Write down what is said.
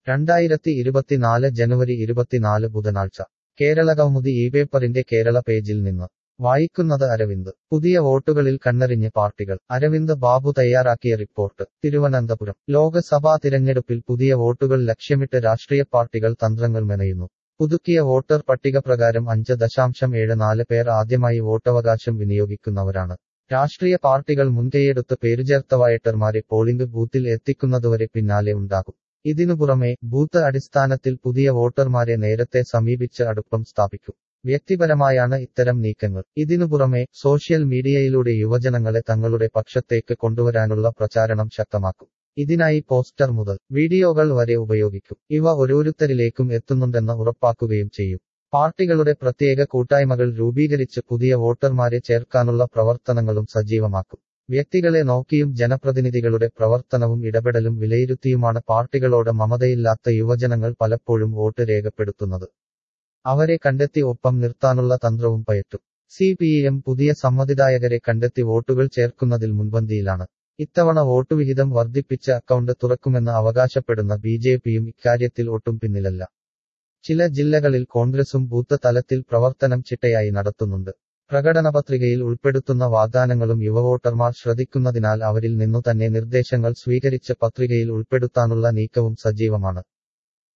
രണ്ടായിരത്തി ഇരുപത്തിനാല് ജനുവരി ഇരുപത്തിനാല് ബുധനാഴ്ച കേരള കൗമുദി ഈ പേപ്പറിന്റെ കേരള പേജിൽ നിന്ന് വായിക്കുന്നത് അരവിന്ദ് പുതിയ വോട്ടുകളിൽ കണ്ണെറിഞ്ഞ് പാർട്ടികൾ അരവിന്ദ് ബാബു തയ്യാറാക്കിയ റിപ്പോർട്ട് തിരുവനന്തപുരം ലോക്സഭാ തിരഞ്ഞെടുപ്പിൽ പുതിയ വോട്ടുകൾ ലക്ഷ്യമിട്ട് രാഷ്ട്രീയ പാർട്ടികൾ തന്ത്രങ്ങൾ മെനയുന്നു പുതുക്കിയ വോട്ടർ പട്ടിക പ്രകാരം അഞ്ച് ദശാംശം ഏഴ് നാല് പേർ ആദ്യമായി വോട്ടവകാശം വിനിയോഗിക്കുന്നവരാണ് രാഷ്ട്രീയ പാർട്ടികൾ മുൻകൈയെടുത്ത് പേരുചേർത്ത വയട്ടർമാരെ പോളിംഗ് ബൂത്തിൽ എത്തിക്കുന്നതുവരെ പിന്നാലെ ഉണ്ടാകും ഇതിനു പുറമെ ബൂത്ത് അടിസ്ഥാനത്തിൽ പുതിയ വോട്ടർമാരെ നേരത്തെ സമീപിച്ച് അടുപ്പം സ്ഥാപിക്കും വ്യക്തിപരമായാണ് ഇത്തരം നീക്കങ്ങൾ ഇതിനു പുറമെ സോഷ്യൽ മീഡിയയിലൂടെ യുവജനങ്ങളെ തങ്ങളുടെ പക്ഷത്തേക്ക് കൊണ്ടുവരാനുള്ള പ്രചാരണം ശക്തമാക്കും ഇതിനായി പോസ്റ്റർ മുതൽ വീഡിയോകൾ വരെ ഉപയോഗിക്കും ഇവ ഓരോരുത്തരിലേക്കും എത്തുന്നുണ്ടെന്ന് ഉറപ്പാക്കുകയും ചെയ്യും പാർട്ടികളുടെ പ്രത്യേക കൂട്ടായ്മകൾ രൂപീകരിച്ച് പുതിയ വോട്ടർമാരെ ചേർക്കാനുള്ള പ്രവർത്തനങ്ങളും സജീവമാക്കും വ്യക്തികളെ നോക്കിയും ജനപ്രതിനിധികളുടെ പ്രവർത്തനവും ഇടപെടലും വിലയിരുത്തിയുമാണ് പാർട്ടികളോട് മമതയില്ലാത്ത യുവജനങ്ങൾ പലപ്പോഴും വോട്ട് രേഖപ്പെടുത്തുന്നത് അവരെ കണ്ടെത്തി ഒപ്പം നിർത്താനുള്ള തന്ത്രവും പയറ്റും സി പി എം പുതിയ സമ്മതിദായകരെ കണ്ടെത്തി വോട്ടുകൾ ചേർക്കുന്നതിൽ മുൻപന്തിയിലാണ് ഇത്തവണ വോട്ടുവിഹിതം വർദ്ധിപ്പിച്ച അക്കൗണ്ട് തുറക്കുമെന്ന് അവകാശപ്പെടുന്ന ബി ജെ പിയും ഇക്കാര്യത്തിൽ ഒട്ടും പിന്നിലല്ല ചില ജില്ലകളിൽ കോൺഗ്രസും ബൂത്ത് തലത്തിൽ പ്രവർത്തനം ചിട്ടയായി നടത്തുന്നുണ്ട് പ്രകടനപത്രികയിൽ ഉൾപ്പെടുത്തുന്ന വാഗ്ദാനങ്ങളും യുവവോട്ടർമാർ ശ്രദ്ധിക്കുന്നതിനാൽ അവരിൽ നിന്നു തന്നെ നിർദ്ദേശങ്ങൾ സ്വീകരിച്ച് പത്രികയിൽ ഉൾപ്പെടുത്താനുള്ള നീക്കവും സജീവമാണ്